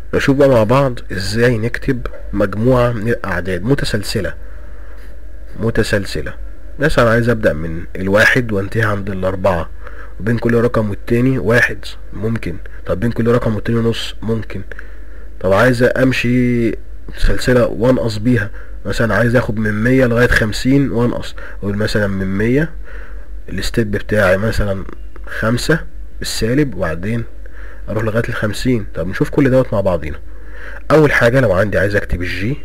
نشوف بقى مع بعض ازاي نكتب مجموعة من الاعداد متسلسلة متسلسلة مثلا عايز ابدأ من الواحد وانتهي عند الاربعة وبين كل رقم والتاني واحد ممكن طب بين كل رقم والتاني نص ممكن طب عايز امشي سلسلة وانقص بيها مثلا عايز اخد من مية لغاية خمسين وانقص اقول مثلا من مية الستيب بتاعي مثلا خمسة بالسالب وبعدين اروح لغاية الخمسين طب نشوف كل دوت مع بعضينا اول حاجة لو عندي عايز اكتب الجي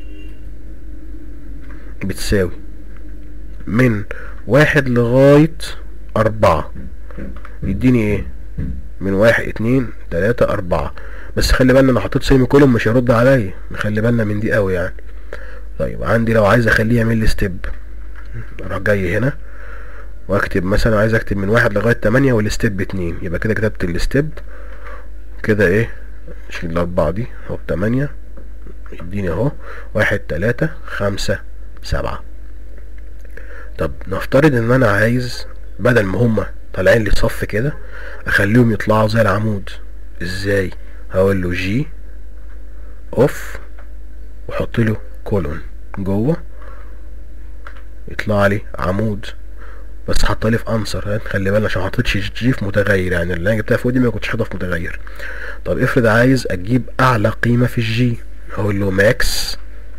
بتساوي من واحد لغاية اربعة يديني ايه من واحد اتنين تلاتة اربعة بس خلي بالنا انا حطيت سيمي كولوم مش هيرد عليا نخلي بالنا من دي قوي يعني طيب عندي لو عايز اخليه يعمل لي ستيب اروح جاي هنا واكتب مثلا عايز اكتب من واحد لغاية تمانية والستيب اتنين يبقى كده كتبت الستيب كده ايه شيل الاربعة دي اهو تمانية يديني اهو واحد تلاتة خمسة سبعة طب نفترض ان انا عايز بدل ما هما طالعين لي صف كده اخليهم يطلعوا زي العمود ازاي هقول له جي اوف واحط له كولون جوه يطلع لي عمود بس حاطه لي في انسر خلي بالك عشان حطيتش جي في متغير يعني اللي انا جبتها فوق دي ما كنتش حاطها في متغير طب افرض عايز اجيب اعلى قيمه في الجي هقول له ماكس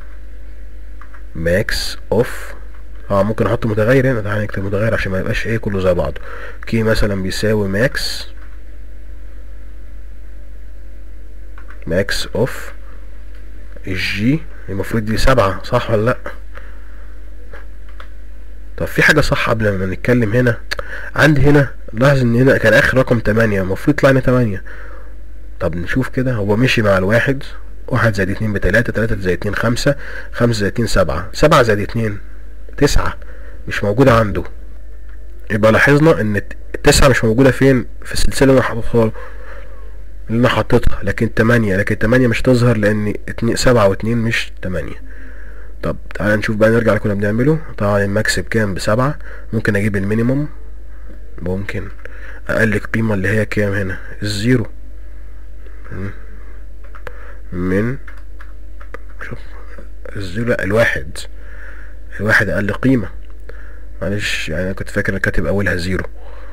ماكس اوف اه ممكن احط متغير هنا تعالى نكتب متغير عشان ما يبقاش ايه كله زي بعضه كي مثلا بيساوي ماكس ماكس اوف الجي المفروض دي سبعة صح ولا لا طب في حاجة صح قبل ما نتكلم هنا عندي هنا لاحظ ان هنا كان اخر رقم تمانية المفروض يطلع لنا تمانية طب نشوف كده هو مشي مع الواحد واحد زائد اتنين بتلاتة تلاتة زائد اتنين خمسة خمسة زائد اتنين سبعة سبعة زائد اتنين تسعة مش موجودة عنده يبقى لاحظنا ان التسعة مش موجودة فين في السلسلة اللي انا حاططها له اللي انا حاططها لكن تمانية لكن تمانية مش تظهر لان اتنين سبعة واتنين مش تمانية طب تعالى نشوف بقى نرجع اللي كنا بنعمله طبعا الماكس بكام بسبعة ممكن اجيب المينيموم ممكن اقل قيمة اللي هي كام هنا الزيرو من شوف الزيرو لا الواحد الواحد اقل قيمة معلش يعني انا كنت فاكر كاتب اولها زيرو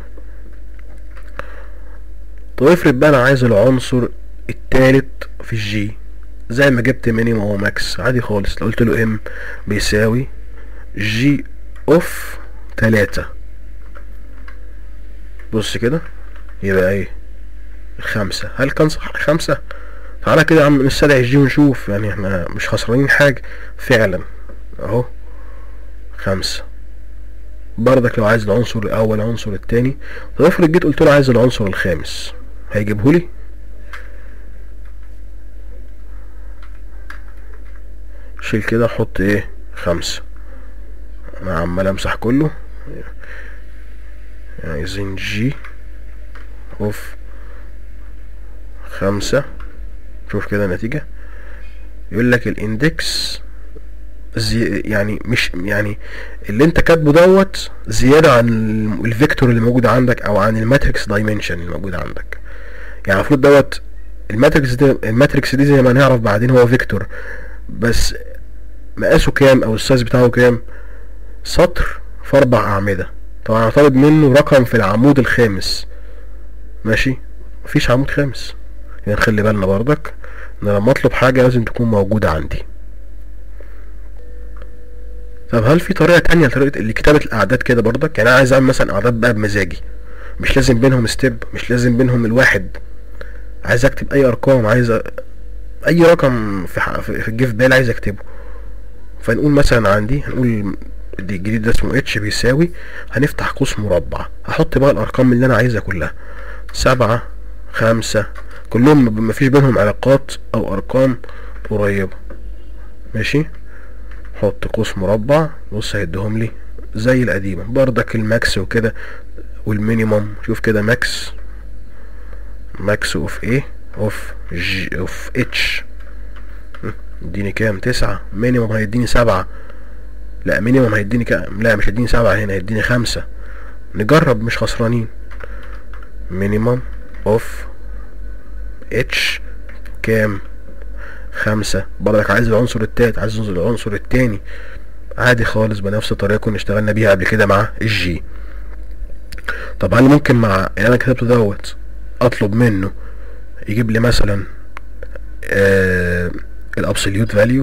طب افرض بقى انا عايز العنصر التالت في الجي زي ما جبت مينيمم او ماكس عادي خالص لو قلت له ام بيساوي جي اوف تلاتة بص كده يبقى ايه خمسة هل كان صح خمسة تعالى كده يا عم نستدعي الجي ونشوف يعني احنا مش خسرانين حاجة فعلا اهو خمسة بردك لو عايز العنصر الاول العنصر التاني طب افرض جيت قلت له عايز العنصر الخامس هيجيبهولي شيل كده احط ايه خمسة انا عمال امسح كله عايزين جي اوف خمسة شوف كده النتيجة يقول لك الاندكس زي يعني مش يعني اللي انت كاتبه دوت زيادة عن الفيكتور اللي موجود عندك او عن الماتريكس دايمنشن اللي موجود عندك يعني المفروض دوت الماتريكس دي الماتريكس دي زي ما نعرف بعدين هو فيكتور بس مقاسه كام او السايز بتاعه كام سطر في اربع اعمدة طبعا انا طالب منه رقم في العمود الخامس ماشي مفيش عمود خامس يعني خلي بالنا برضك ان لما اطلب حاجة لازم تكون موجودة عندي طب هل في طريقة تانية لطريقة لكتابة الأعداد كده برضك؟ يعني أنا عايز أعمل مثلا أعداد بقى بمزاجي مش لازم بينهم ستيب مش لازم بينهم الواحد عايز أكتب أي أرقام عايز أ... أي رقم في ح... في الجه في بالي عايز أكتبه فنقول مثلا عندي هنقول دي الجديد ده اسمه اتش بيساوي هنفتح قوس مربع هحط بقى الأرقام اللي أنا عايزها كلها سبعة خمسة كلهم مفيش بينهم علاقات أو أرقام قريبة ماشي حط قوس مربع بص هيديهم لي زي القديمة بردك الماكس وكده والمينيمم شوف كده ماكس ماكس اوف ايه اوف جي اوف اتش اديني كام تسعة مينيمم هيديني سبعة لا مينيمم هيديني كام لا مش هيديني سبعة هنا هيديني خمسة نجرب مش خسرانين مينيمم اوف اتش كام خمسة برضك عايز العنصر التالت عايز العنصر التاني عادي خالص بنفس الطريقة كنا اشتغلنا بيها قبل كده مع الجي طب هل ممكن مع اللي انا كتبته دوت اطلب منه يجيب لي مثلا آه الابسوليوت فاليو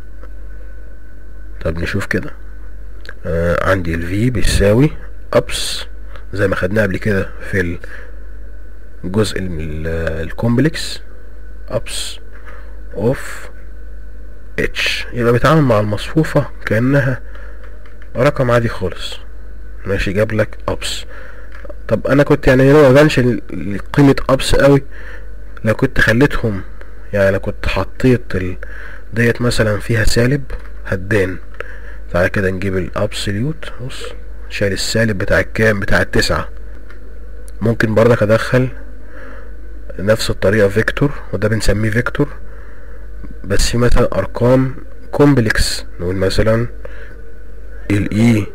طب نشوف كده آه عندي الفي بيساوي ابس زي ما خدناه قبل كده في الجزء الكومبلكس ابس اوف اتش يبقى بيتعامل مع المصفوفة كأنها رقم عادي خالص ماشي جاب لك ابس طب انا كنت يعني ما بانش قيمة ابس قوي لو كنت خليتهم يعني لو كنت حطيت ال... ديت مثلا فيها سالب هتبان تعالى كده نجيب الابسوليوت بص شايل السالب بتاع الكام بتاع التسعة ممكن برضك ادخل نفس الطريقة فيكتور وده بنسميه فيكتور بس في مثلا ارقام كومبلكس نقول مثلا الاي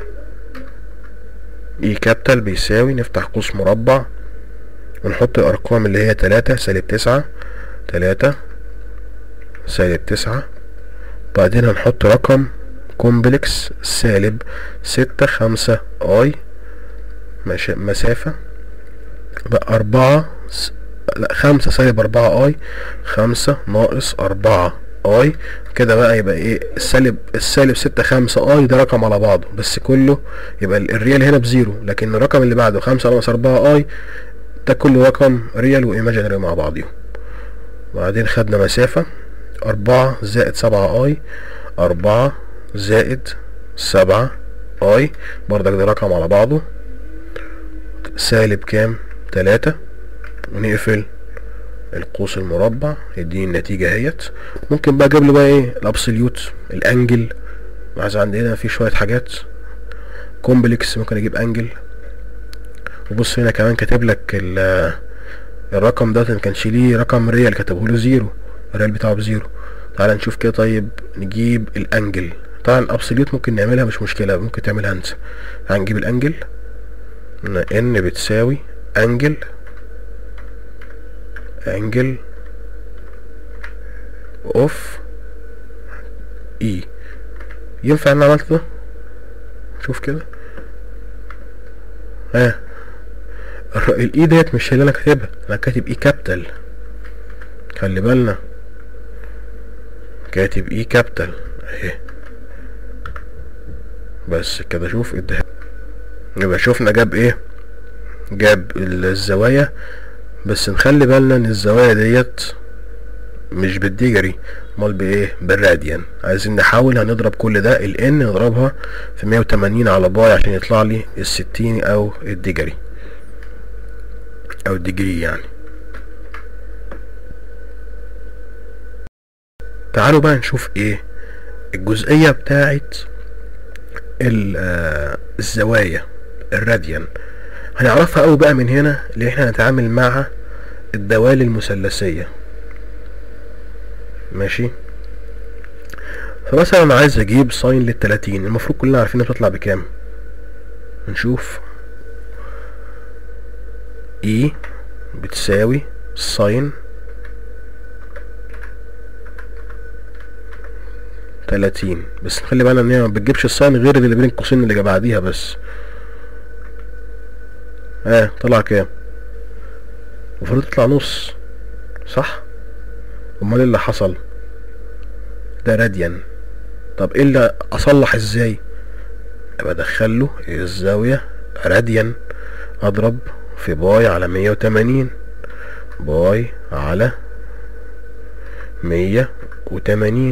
اي كابيتال بيساوي نفتح قوس مربع ونحط الارقام اللي هي تلاتة سالب تسعة تلاتة سالب تسعة بعدين هنحط رقم كومبلكس سالب ستة خمسة اي مسافة بقى أربعة لا خمسة سالب أربعة اي خمسة ناقص أربعة اي كده بقى يبقى ايه السالب السالب ستة خمسة اي ده رقم على بعضه بس كله يبقى الريال هنا بزيرو لكن الرقم اللي بعده خمسة ناقص أربعة اي ده كله رقم ريال وايماجينري مع بعضهم وبعدين خدنا مسافة أربعة زائد سبعة اي أربعة زائد سبعة اي برضك ده رقم على بعضه سالب كام تلاتة ونقفل القوس المربع يديني النتيجة اهيت ممكن بقى اجيب له بقى ايه الابسوليوت الانجل عايز عندي هنا في شوية حاجات كومبلكس ممكن اجيب انجل وبص هنا كمان كاتب لك الرقم ده ما كانش ليه رقم ريال كتبه له زيرو الريال بتاعه بزيرو تعال نشوف كده طيب نجيب الانجل طبعا الابسوليوت ممكن نعملها مش مشكلة ممكن تعملها انت تعال نجيب الانجل ان بتساوي انجل انجل اوف اي ينفع ان عملت ده شوف كده ها الاي ديت مش اللي انا كاتبها انا كاتب اي كابيتال خلي بالنا كاتب اي كابيتال اهي بس كده شوف اديها يبقى شوفنا جاب ايه جاب الزوايا بس نخلي بالنا ان الزوايا ديت مش بالديجري امال بايه بالراديان عايزين نحاول هنضرب كل ده الان نضربها في 180 على باي عشان يطلع لي الستين او الديجري او الديجري يعني تعالوا بقى نشوف ايه الجزئية بتاعت الزوايا الراديان هنعرفها قوي بقى من هنا اللي احنا هنتعامل مع الدوال المثلثية ماشي فمثلا انا عايز اجيب ساين للتلاتين المفروض كلنا عارفين بتطلع بكام نشوف اي بتساوي ساين تلاتين بس نخلي بالنا ان هي ما بتجيبش الساين غير اللي بين القوسين اللي بعديها بس ها آه طلع كام المفروض تطلع نص صح امال ايه اللي حصل ده راديان طب ايه اللي اصلح ازاي ابقى ادخله الزاوية راديان اضرب في باي على مية وتمانين باي على مية وتمانين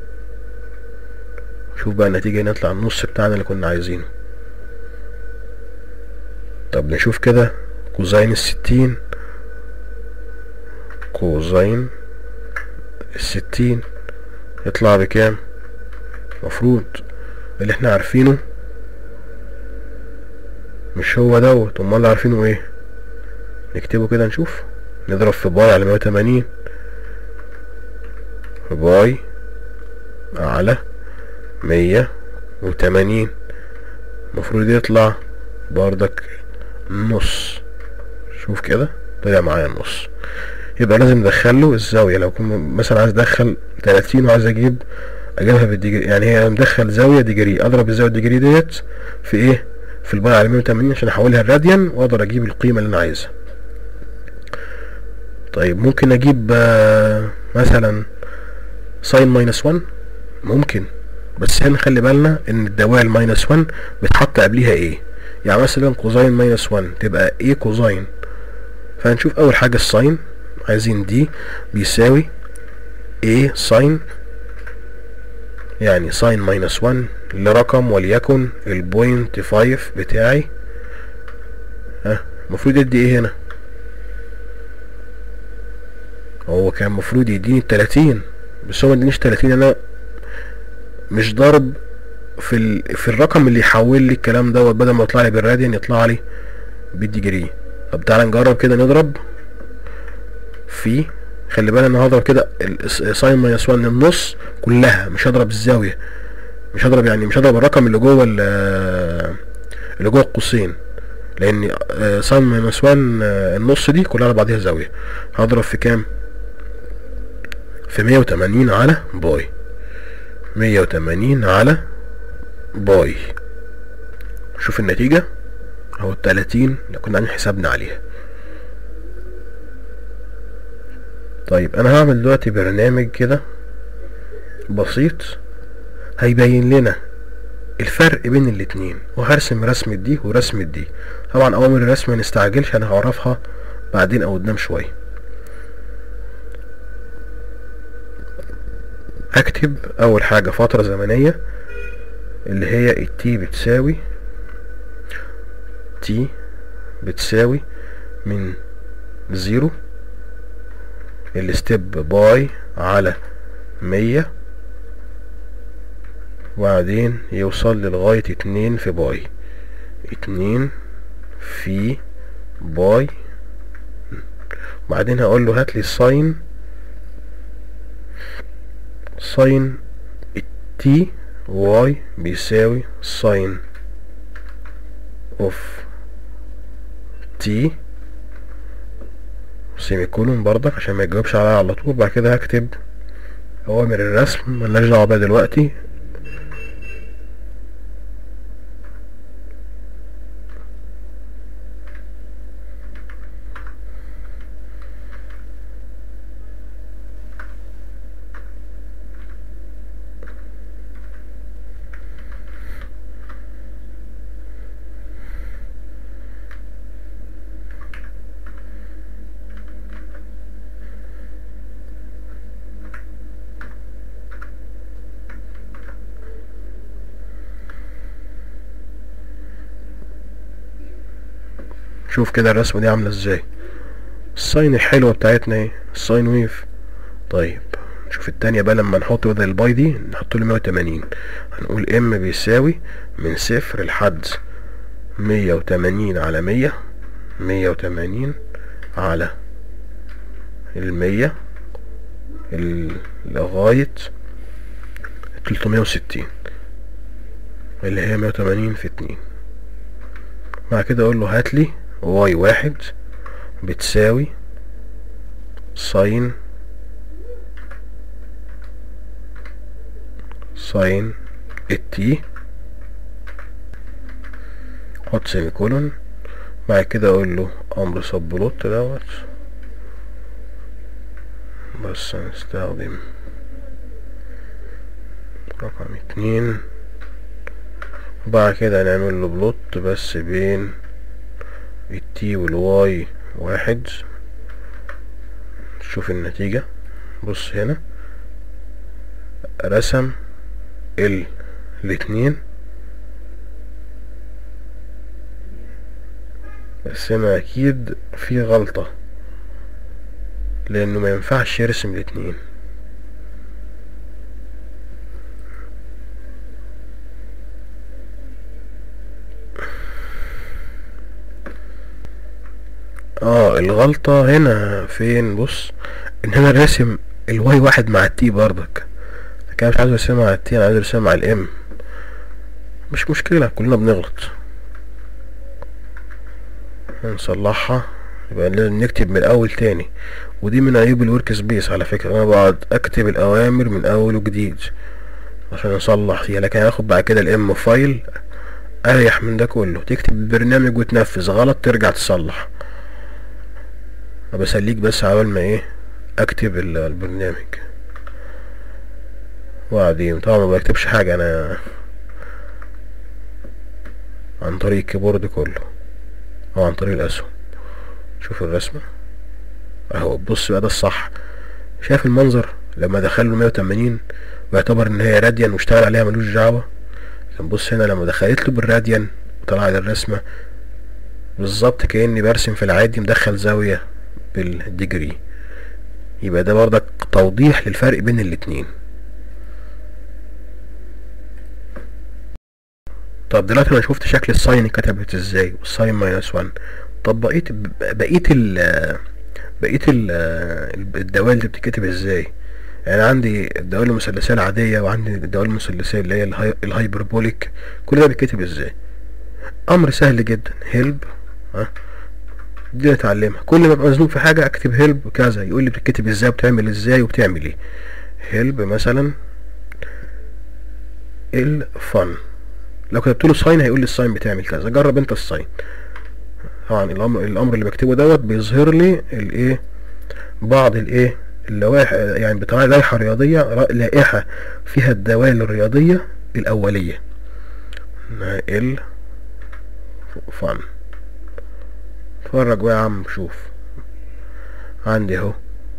شوف بقى النتيجة هنا يطلع النص بتاعنا اللي كنا عايزينه طب نشوف كده كوزين الستين كوزين الستين يطلع بكام مفروض اللي احنا عارفينه مش هو دوت امال اللي عارفينه ايه نكتبه كده نشوف نضرب في باي على مية وتمانين باي على مية وتمانين المفروض يطلع بردك نص شوف كده طلع معايا النص يبقى لازم ندخله الزاوية لو كنت مثلا عايز ادخل 30 وعايز اجيب اجيبها بالديجري يعني هي مدخل زاوية ديجري اضرب الزاوية الديجري ديت في ايه في الباي على 180 عشان احولها الراديان واقدر اجيب القيمة اللي انا عايزها طيب ممكن اجيب آه، مثلا ساين ماينس 1 ممكن بس هنا نخلي بالنا ان الدوال ماينس 1 بيتحط قبليها ايه يعني مثلا كوزاين ماينس 1 تبقى ايه كوزاين فهنشوف اول حاجة الساين عايزين دي بيساوي ايه ساين يعني ساين ماينس 1 لرقم وليكن البوينت 5 بتاعي ها المفروض يدي ايه هنا هو كان المفروض يديني التلاتين بس هو مدينيش تلاتين انا مش ضارب في ال... في الرقم اللي يحول لي الكلام دوت بدل ما يطلع لي بالراديان يطلع لي بالديجري طب تعالى نجرب كده نضرب في خلي بالك انا هضرب كده الساين ماينس 1 النص كلها مش هضرب الزاويه مش هضرب يعني مش هضرب الرقم اللي جوه ال- اللي جوه القوسين لان ساين ماينس 1 النص دي كلها على بعضيها زاويه هضرب في كام في 180 على باي 180 على باي شوف النتيجة اهو التلاتين اللي كنا عاملين حسابنا عليها طيب انا هعمل دلوقتي برنامج كده بسيط هيبين لنا الفرق بين الاتنين وهرسم رسمة دي ورسمة دي طبعا اوامر الرسم ما نستعجلش انا هعرفها بعدين او قدام شوية هكتب اول حاجة فترة زمنية اللي هي التي بتساوي تي بتساوي من زيرو الستيب باي على مية وبعدين يوصل لغاية اتنين في باي اتنين في باي بعدين هقول له هات لي الساين ساين التي واي بيساوي ساين اوف تي سيمي كولون برضك عشان ما يجاوبش عليا على طول بعد كده هكتب اوامر الرسم ملناش دعوه بيها دلوقتي شوف كده الرسمه دي عامله ازاي الساين الحلوه بتاعتنا ايه الساين ويف طيب نشوف التانية بقى لما نحط بدل الباي دي نحط له 180 هنقول ام بيساوي من صفر لحد 180 على 100 180 على المية ال- لغاية 360 اللي هي 180 في 2 بعد كده اقول له هات لي واي واحد بتساوي ساين ساين التي حط سيمي كولون بعد كده اقول له امر سبلوت دوت بس هنستخدم رقم اتنين وبعد كده هنعمل له بلوت بس بين التي والواي واحد شوف النتيجة بص هنا رسم ال الاتنين بس هنا اكيد في غلطة لانه ما ينفعش يرسم الاتنين اه الغلطة هنا فين بص ان انا راسم الواي واحد مع التي برضك كده مش عايز ارسمها مع التي انا عايز ارسمها مع الام مش مشكلة كلنا بنغلط هنصلحها يبقى لازم نكتب من الاول تاني ودي من عيوب الورك سبيس على فكرة انا بقعد اكتب الاوامر من اول وجديد عشان اصلح فيها لكن هاخد بعد كده الام فايل اريح من ده كله تكتب البرنامج وتنفذ غلط ترجع تصلح بسليك بس عبال ما ايه اكتب ال- البرنامج وبعدين طبعا ما بكتبش حاجة انا عن طريق الكيبورد كله او عن طريق الاسهم شوف الرسمة اهو بص بقى ده الصح شايف المنظر لما دخله 180 ويعتبر ان هي راديان واشتغل عليها ملوش دعوة لكن بص هنا لما دخلت له بالراديان وطلع لي الرسمة بالظبط كأني برسم في العادي مدخل زاوية بالديجري يبقى ده برضك توضيح للفرق بين الاتنين طب دلوقتي انا شفت شكل الساين اتكتبت ازاي والساين ماينس 1 طب بقيت بقية ال بقية ال الدوال دي بتتكتب ازاي يعني عندي الدوال المثلثية العادية وعندي الدوال المثلثية اللي هي الهاي الهايبربوليك كل ده بيتكتب ازاي امر سهل جدا هيلب ها دي نتعلمها كل ما ابقى مزنوق في حاجة اكتب هيلب كذا يقول لي بتتكتب ازاي وبتعمل ازاي وبتعمل ايه هيلب مثلا الفن لو كتبت له ساين هيقول لي الساين بتعمل كذا جرب انت الساين طبعا الامر الامر اللي بكتبه دوت بيظهر لي الايه بعض الايه اللوائح يعني بتاع لائحه رياضيه ر- لائحه فيها الدوال الرياضيه الاوليه ال فن اتفرج بقى يا عم شوف عندي اهو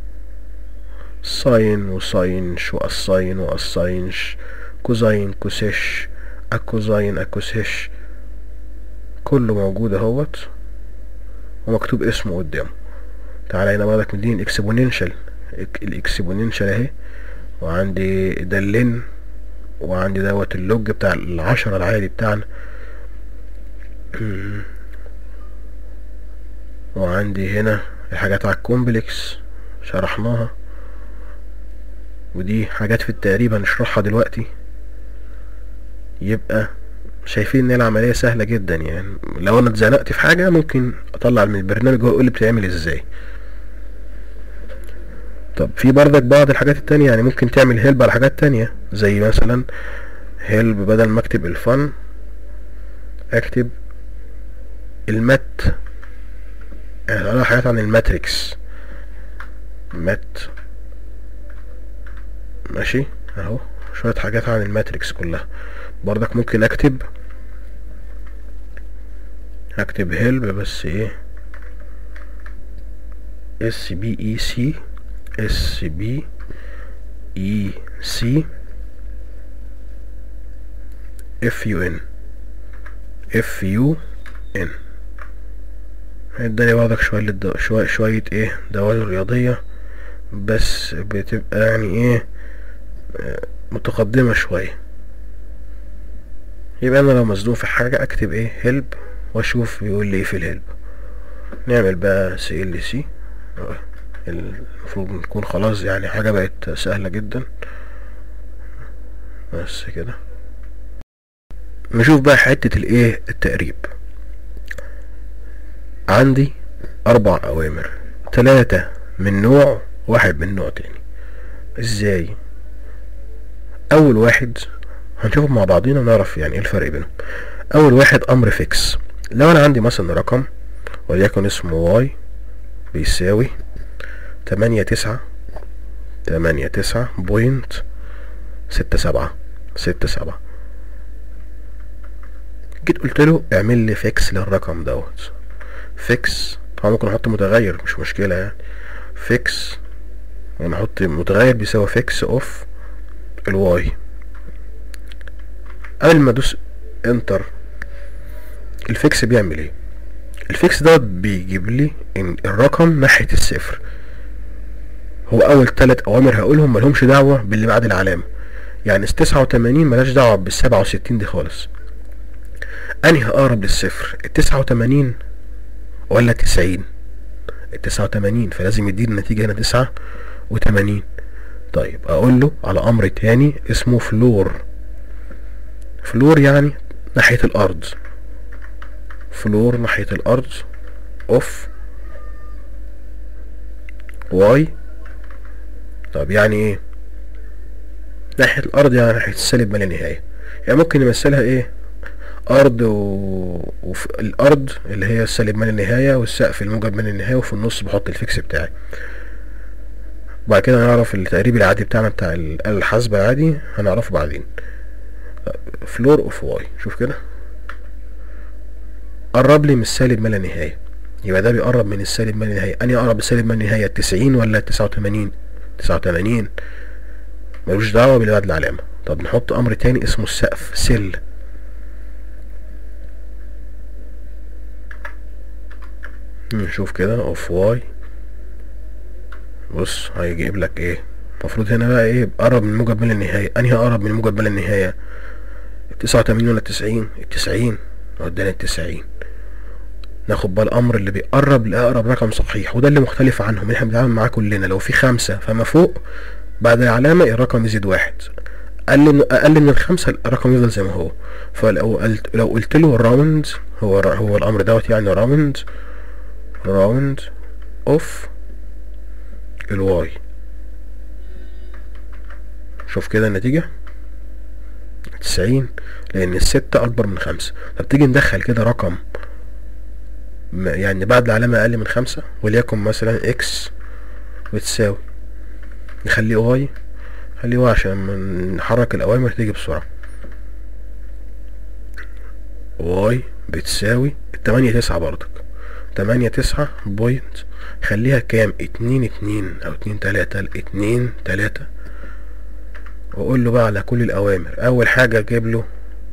ساين وساينش والساين والساينش كوزاين كوسيش اكوزاين اكوسيش كله موجود اهوت ومكتوب اسمه قدامه تعالى هنا بقى مديني الاكسبوننشال الاكسبوننشال اهي وعندي ده اللين وعندي دوت اللوج بتاع العشرة العادي بتاعنا وعندي هنا الحاجات على الكومبلكس شرحناها ودي حاجات في التقريب هنشرحها دلوقتي يبقى شايفين ان العملية سهلة جدا يعني لو انا اتزنقت في حاجة ممكن اطلع من البرنامج وهو يقول لي بتعمل ازاي طب في بردك بعض الحاجات التانية يعني ممكن تعمل هيلب على حاجات تانية زي مثلا هيلب بدل ما اكتب الفن اكتب المات يعني انا حاجات عن الماتريكس مات ماشي اهو شوية حاجات عن الماتريكس كلها برضك ممكن اكتب هكتب هيلب بس ايه اس بي اي سي اس بي اي سي اف يو ان اف يو ان اداني برضك شوية للدو... شوية شوية ايه دوال رياضية بس بتبقى يعني ايه آه، متقدمة شوية يبقى انا لو مزنوق في حاجة اكتب ايه هيلب واشوف بيقول لي ايه في الهيلب نعمل بقى سي ال سي المفروض نكون خلاص يعني حاجة بقت سهلة جدا بس كده نشوف بقى حتة الايه التقريب عندي اربع اوامر ثلاثة من نوع واحد من نوع تاني ازاي اول واحد هنشوفه مع بعضينا ونعرف يعني ايه الفرق بينهم اول واحد امر فيكس لو انا عندي مثلا رقم وليكن اسمه واي بيساوي تمانية تسعة تمانية تسعة بوينت ستة سبعة ستة سبعة جيت قلت له اعمل لي فيكس للرقم دوت فيكس طبعا ممكن احط متغير مش مشكلة يعني فيكس انا احط متغير بيساوي فيكس اوف الواي قبل ما ادوس انتر الفيكس بيعمل ايه الفيكس دوت بيجيب لي ان الرقم ناحية الصفر هو اول ثلاث اوامر هقولهم ملهمش دعوة باللي بعد العلامة يعني تسعة وتمانين ملهاش دعوة بالسبعة وستين دي خالص انهي اقرب للصفر التسعة وتمانين ولا تسعين التسعة وتمانين فلازم يديني النتيجة هنا تسعة وتمانين طيب اقول له على امر تاني اسمه فلور فلور يعني ناحية الارض فلور ناحية الارض اوف واي طب يعني ايه ناحية الارض يعني ناحية السالب ما لا نهاية يعني ممكن نمثلها ايه ارض و... وفي الارض اللي هي السالب ما لا نهاية والسقف الموجب ما لا نهاية وفي النص بحط الفيكس بتاعي وبعد كده هنعرف التقريب العادي بتاعنا بتاع الآلة الحاسبة العادي هنعرفه بعدين فلور اوف واي شوف كده قرب لي من السالب ما لا نهاية يبقى ده بيقرب من السالب ما لا نهاية أنهي أقرب السالب ما لا نهاية التسعين ولا التسعة وتمانين تسعة وتمانين ملوش دعوة باللي بعد العلامة طب نحط أمر تاني اسمه السقف سل نشوف كده اوف واي بص هيجيب لك ايه المفروض هنا بقى ايه قرب من موجب ما لا نهاية انهي اقرب من موجب ما لا نهاية التسعة وتمانين ولا التسعين التسعين ودانا التسعين ناخد بقى الامر اللي بيقرب لاقرب رقم صحيح وده اللي مختلف عنهم احنا بنتعامل معاه كلنا لو في خمسة فما فوق بعد العلامة الرقم يزيد واحد اقل من اقل من الخمسة الرقم يفضل زي ما هو فلو قلت لو قلت له راوند هو هو الامر دوت يعني راوند راوند اوف الواي شوف كده النتيجة تسعين لان الستة اكبر من خمسة طب تيجي ندخل كده رقم يعني بعد العلامة اقل من خمسة وليكن مثلا اكس بتساوي نخليه واي خليه واي عشان لما نحرك الاوامر تيجي بسرعة واي بتساوي التمانية تسعة برضك تمانية تسعة بوينت خليها كام اتنين اتنين او اتنين تلاتة اتنين تلاتة واقول له بقى على كل الاوامر اول حاجة اجيب له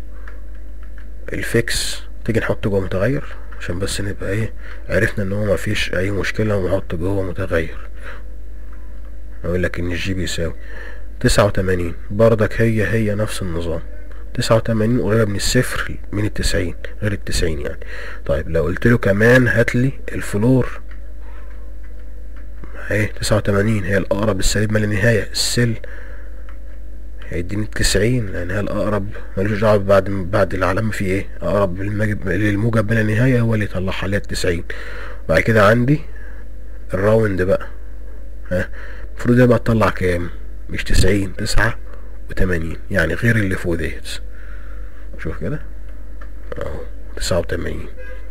الفيكس تيجي نحط جوه متغير عشان بس نبقى ايه عرفنا ان هو مفيش اي مشكلة ونحط جوه متغير اقول لك ان الجي بيساوي تسعة وتمانين برضك هي هي نفس النظام تسعة وتمانين قريبة من الصفر من التسعين غير التسعين يعني طيب لو قلت له كمان هات لي الفلور اهي تسعة وتمانين هي الاقرب للسالب ما لا نهاية السل هيديني التسعين لان هي الاقرب ملوش دعوة بعد بعد العلامة في ايه اقرب للموجب للموجب بلا نهاية هو اللي يطلعها لي التسعين بعد كده عندي الراوند بقى ها المفروض يبقى تطلع كام مش تسعين تسعة وتمانين يعني غير اللي فوق ديت شوف كده اهو تسعة وتمانين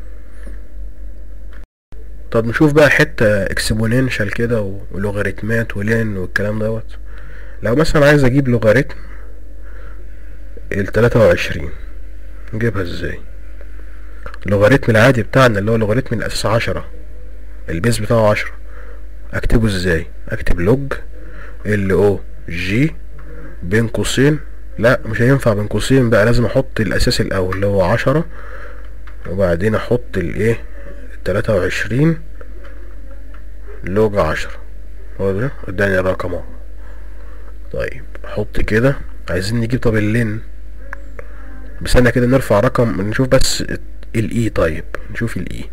طب نشوف بقى حتة اكسبوننشال كده ولوغاريتمات ولين والكلام دوت لو مثلا عايز اجيب لوغاريتم التلاتة وعشرين نجيبها ازاي اللوغاريتم العادي بتاعنا اللي هو لوغاريتم الاساس عشرة البيز بتاعه عشرة اكتبه ازاي اكتب لوج ال او جي بين قوسين لا مش هينفع بين قوسين بقى لازم احط الاساس الاول اللي هو عشرة وبعدين احط الايه التلاتة وعشرين لوج عشرة هو ده اداني الرقم اهو طيب احط كده عايزين نجيب طب اللين بسنة كده نرفع رقم نشوف بس الاي طيب نشوف الاي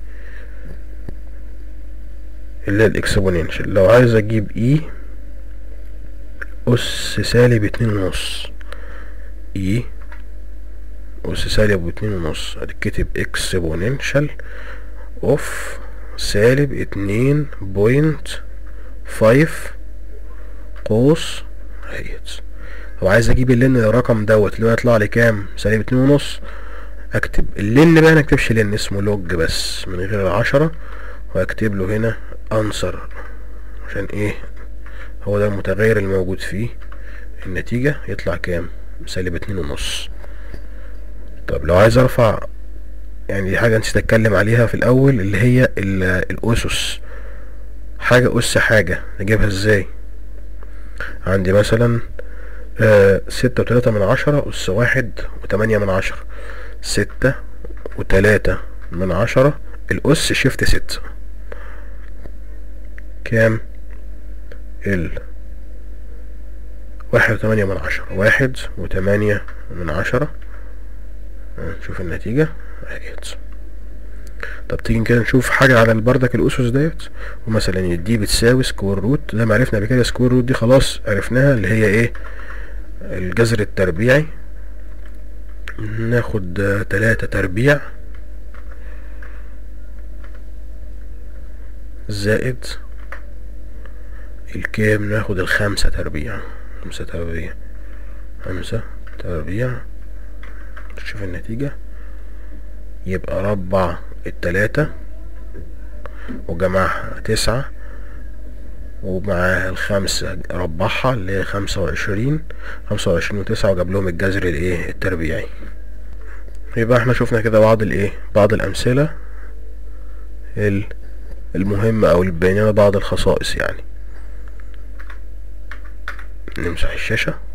اللي هي الاكسبوننشال لو عايز اجيب اي اس سالب اتنين ونص اي اس سالب اتنين ونص هتكتب اكسبوننشال اوف سالب اتنين بوينت فايف قوس اهيت لو عايز اجيب اللين الرقم دوت اللي هو يطلع لي كام سالب اتنين ونص اكتب اللين بقى نكتبش لين اسمه لوج بس من غير العشرة واكتب له هنا انسر عشان ايه هو ده المتغير الموجود فيه النتيجة يطلع كام سالب اتنين ونص طب لو عايز ارفع يعني دي حاجة نسيت اتكلم عليها في الاول اللي هي الاسس حاجة اس حاجة نجيبها ازاي عندي مثلا آه ستة وتلاتة من عشرة أس واحد وتمانية من عشرة ستة وتلاتة من عشرة الأس شيفت ستة كام ال واحد وتمانية من عشرة واحد وتمانية من عشرة نشوف النتيجة اهيت طب تيجي كده نشوف حاجة على البردك الأسس ديت ومثلا دي بتساوي سكوير روت زي ما عرفنا قبل كده سكوير روت دي خلاص عرفناها اللي هي ايه الجذر التربيعي ناخد تلاتة تربيع زائد الكام ناخد الخمسة تربيع خمسة تربيع خمسة تربيع شوف النتيجة يبقى ربع التلاتة وجمعها تسعة ومعاها الخمسة ربعها اللي هي خمسة وعشرين خمسة وعشرين وتسعة وجاب لهم الجذر الايه التربيعي يبقى احنا شفنا كده بعض الايه بعض الامثلة ال- المهمة او اللي تبين لنا بعض الخصائص يعني نمسح الشاشة